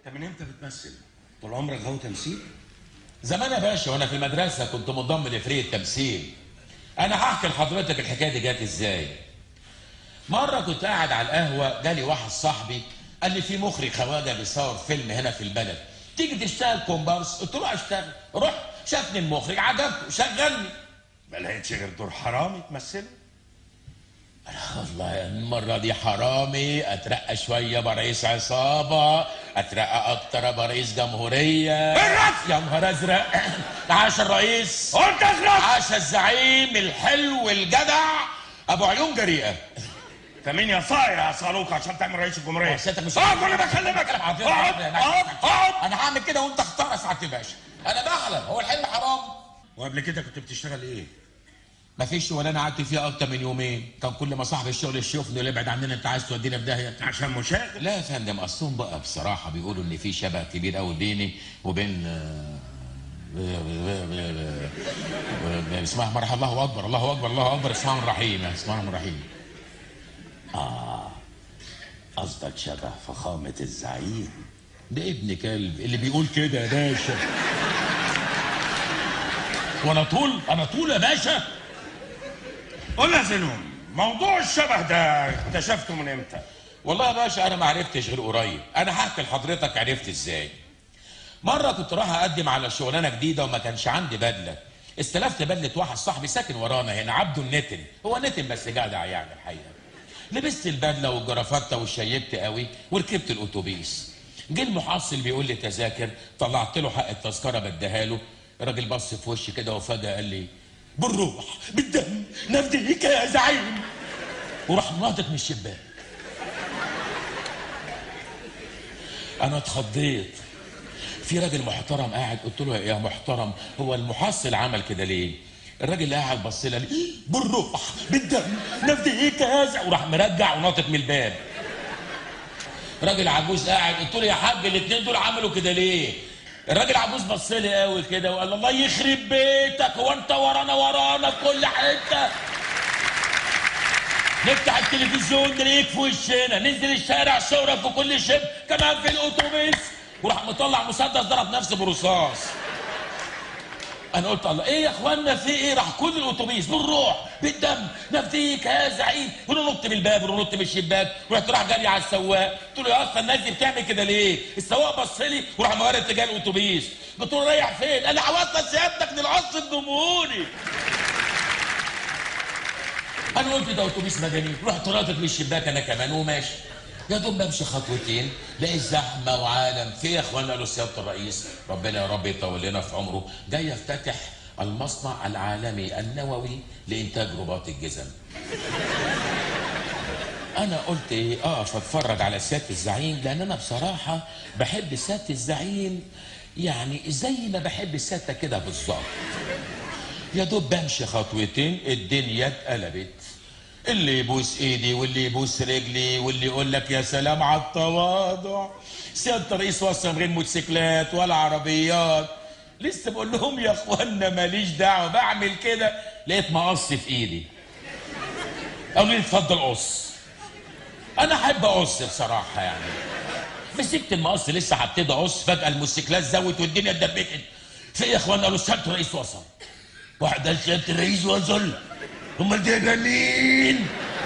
انت من امتى بتمثل؟ طول عمرك غاوي تمثيل؟ زمان يا باشا وانا في المدرسه كنت منضم لفريق التمثيل انا هحكي لحضرتك الحكايه دي جت ازاي مره كنت قاعد على القهوه جالي واحد صاحبي قال لي في مخرج خواجه بيصور فيلم هنا في البلد تيجي تشتغل كومبارس قلت له اشتغل رحت شافني المخرج عجبته شغلني ما لقيتش غير دور حرامي تمثله؟ والله المرة دي حرامي اترقى شوية برئيس عصابة اترقى اكتر برئيس جمهورية الرقص! يا نهار ازرق عاش الرئيس قلت اخرج عاش الزعيم الحلو الجدع ابو عيون جريئة انت مين يا صايع يا صاروخ عشان تعمل رئيس الجمهوريه؟ سيادتك مش اقعد وانا بكلمك اقعد اقعد اقعد اقعد انا هعمل كده وانت اختار يا سعاده الباشا انا بحلم هو الحلم حرام وقبل كده كنت بتشتغل ايه؟ مفيش شغلانه قعدت فيها اكتر من يومين كان كل ما صاحب الشغل يشوفني يقول لي ابعد عننا انت عايز تودينا في داهيه عشان مشاغل لا يا فندم اصلهم بقى بصراحه بيقولوا ان في شبه كبير قوي بيني وبين آه، بسم الله الرحمن الرحيم الله اكبر الله اكبر الله اكبر بسم الله الرحمن الرحيم بسم الله الرحمن الرحيم قصدك شبه فخامه الزعيم ده ابن كلب اللي بيقول كده يا باشا وانا طول انا طول يا باشا قول يا زينون موضوع الشبه ده اكتشفته من امتى؟ والله يا باشا انا ما عرفتش غير قريب انا هحكي لحضرتك عرفت ازاي مره كنت رايح اقدم على شغلانه جديده وما كانش عندي بدله استلفت بدله واحد صاحبي ساكن ورانا هنا عبده النتن هو نتن بس جدع يعني الحقيقه لبست البدله والجرافته وشيبت قوي وركبت الاتوبيس جه المحصل بيقول لي تذاكر طلعت له حق التذكره بديها له الراجل بص في وشي كده وفجاه قال لي بالروح بالدم نفديك يا زعيم وراح ناطط من الشباك انا اتخضيت في راجل محترم قاعد قلت له يا محترم هو المحصل عمل كده ليه الراجل اللي قاعد بص لي قال لي بالروح بالدم نفديك يا زعيم وراح مرجع وناطط من الباب راجل عجوز قاعد قلت له يا حاج الاثنين دول عملوا كده ليه الراجل عجوز بص لي قوي كده وقال الله يخرب بيتك هو انت ورانا ورانا في كل حته نفتح التلفزيون نلاقيك في وشنا ننزل الشارع صورك في كل شب كمان في الاتوبيس وراح مطلع مسدس ضرب نفسه برصاص انا قلت الله ايه يا اخوانا في ايه راح كل الاتوبيس بالروح بالدم نفديك يا زعيم وننط من الباب وننط من الشباك رحت راح جري على السواق قلت له يا اسطى الناس دي بتعمل كده ليه السواق بص لي وراح مغير اتجاه الاتوبيس قلت له رايح فين قال لي عوضت سيادتك للعصر الجمهوري انا قلت ده اتوبيس مدني رحت ناطط من الشباك انا كمان وماشي يا دوب بمشي خطوتين لقيت زحمه وعالم في يا اخوانا قالوا سياده الرئيس ربنا يا رب يطول لنا في عمره جاي يفتتح المصنع العالمي النووي لانتاج رباط الجزم انا قلت ايه اقف اتفرج على سياده الزعيم لان انا بصراحه بحب سياده الزعيم يعني زي ما بحب سيادتك كده بالظبط يا دوب بمشي خطوتين الدنيا اتقلبت اللي يبوس ايدي واللي يبوس رجلي واللي يقول لك يا سلام على التواضع سياده الرئيس وصل من غير موتوسيكلات ولا عربيات لسه بقول لهم يا اخوانا ماليش دعوه بعمل كده لقيت مقص في ايدي قالوا لي اتفضل قص انا احب اقص بصراحه يعني مسكت المقص لسه هبتدي اقص فجاه الموتوسيكلات زوت والدنيا اتدبكت في ايه يا اخوانا قالوا سياده الرئيس وصل واحد قال سياده الرئيس وصل امال ده يبقى مين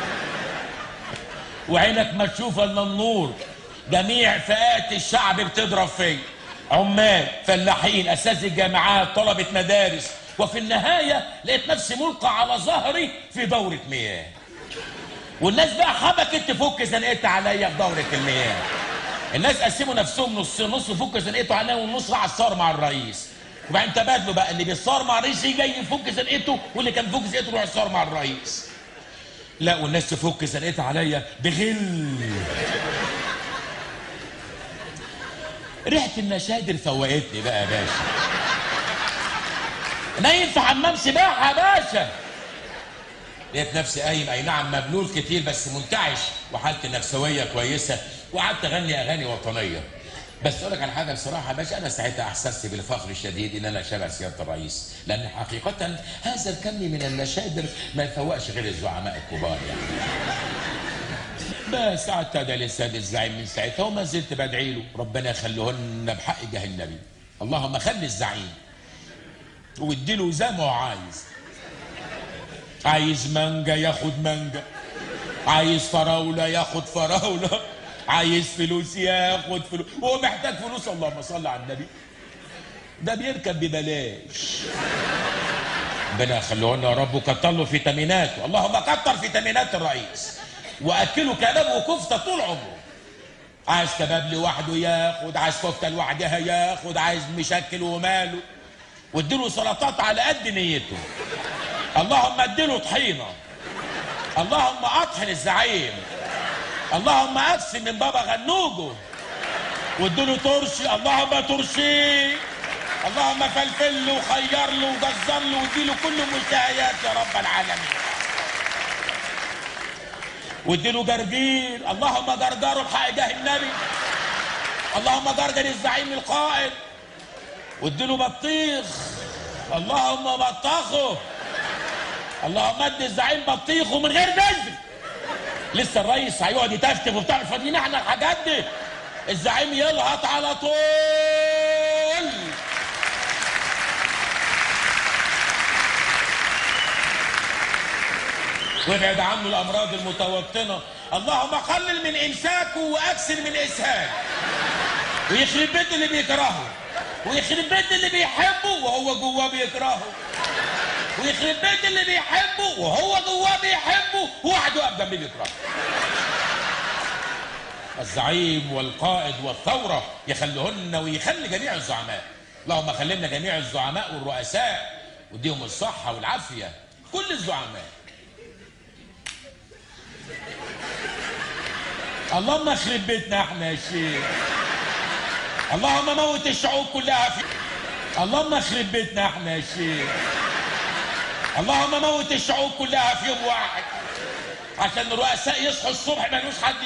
وعينك ما تشوف الا النور جميع فئات الشعب بتضرب فيا عمال فلاحين اساتذه جامعات طلبه مدارس وفي النهايه لقيت نفسي ملقى على ظهري في دوره مياه والناس بقى حبكت تفك زنقتها عليا في دوره المياه الناس قسموا نفسهم نص نص فك زنقته عليا والنص راح الصار مع الرئيس وبعدين تبادلوا بقى اللي بيصار مع الرئيس جاي يفك زنقته واللي كان بيفك زنقته يروح يصار مع الرئيس لا والناس تفك زنقتها عليا بغل ريحه النشادر فوقتني بقى يا باشا نايم في حمام سباحه يا باشا لقيت نفسي قايم اي نعم مبلول كتير بس منتعش وحالتي النفسويه كويسه وقعدت اغني اغاني وطنيه بس اقول لك على حاجه بصراحه يا باشا انا ساعتها احسست بالفخر الشديد ان انا شبه سياده الرئيس لان حقيقه هذا الكم من النشادر ما يفوقش غير الزعماء الكبار يعني بس قعدت ادعي للسيد الزعيم من ساعتها وما زلت بدعي له ربنا يخليهن بحق جاه النبي اللهم خلي الزعيم واديله زي ما هو عايز عايز مانجا ياخد مانجا عايز فراوله ياخد فراوله عايز فلوس ياخد فلوس هو محتاج فلوس اللهم صل على النبي ده بيركب ببلاش ربنا يخليهن يا رب وكتر له فيتاميناته اللهم كتر فيتامينات الرئيس واكله كباب وكفته طول عمره عايز كباب لوحده ياخد عايز كفته لوحدها ياخد عايز مشكل وماله واديله سلطات على قد نيته اللهم اديله طحينه اللهم اطحن الزعيم اللهم اقسم من بابا غنوجه واديله ترشي اللهم ترشيه اللهم فلفل له وخير له وجزر له واديله كل مشتهيات يا رب العالمين واديله جرجير اللهم جرجره بحق جاه النبي اللهم جرجر الزعيم القائد واديله بطيخ اللهم بطخه اللهم ادي الزعيم بطيخه من غير بذر لسه الرئيس هيقعد يتفتف وبتاع مش فاضيين احنا الحاجات دي الزعيم يلهط على طول وابعد عنه الامراض المتوطنه اللهم قلل من امساكه واكثر من اسهال ويخرب بيت اللي بيكرهه ويخرب بيت اللي بيحبه وهو جواه بيكرهه ويخرب بيت اللي بيحبه وهو جواه بيحبه وحده واقف جنبيه بيكرهه الزعيم والقائد والثورة يخليهن ويخلي جميع الزعماء اللهم خلينا جميع الزعماء والرؤساء وديهم الصحة والعافية كل الزعماء اللهم اخرب بيتنا احنا يا شيخ اللهم موت الشعوب كلها في اللهم اخرب بيتنا احنا يا شيخ اللهم موت الشعوب كلها في يوم واحد عشان الرؤساء يصحوا الصبح ملوش حد